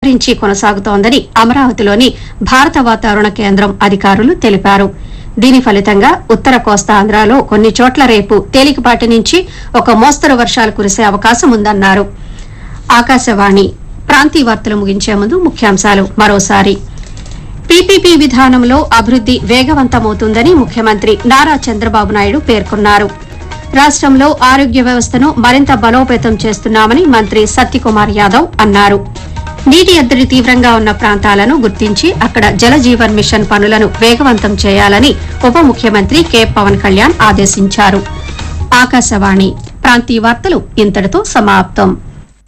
విస్తరించి కొనసాగుతోందని అమరావతిలోని భారత వాతావరణ కేంద్రం అధికారులు తెలిపారు దీని ఫలితంగా ఉత్తర కోస్తాంధ్రలో కొన్ని చోట్ల రేపు తేలికపాటి నుంచి ఒక మోస్తరు వర్షాలు కురిసే అవకాశం ఉందన్నారు ఆకాశవాణి ప్రాంతీయ వార్తలు ముగించే ముందు ముఖ్యాంశాలు మరోసారి పీపీపీ విధానంలో అభివృద్ది వేగవంతమవుతుందని ముఖ్యమంత్రి నారా చంద్రబాబు నాయుడు పేర్కొన్నారు రాష్ట్రంలో ఆరోగ్య వ్యవస్థను మరింత బలోపేతం చేస్తున్నామని మంత్రి సత్యకుమార్ యాదవ్ అన్నారు నీటి ఎద్దడి తీవ్రంగా ఉన్న ప్రాంతాలను గుర్తించి అక్కడ జల జీవన్ మిషన్ పనులను వేగవంతం చేయాలని ఉప ముఖ్యమంత్రి కె పవన్ కళ్యాణ్ ఆదేశించారు ఆకాశవాణి ప్రాంతీయ వార్తలు ఇంతటితో సమాప్తం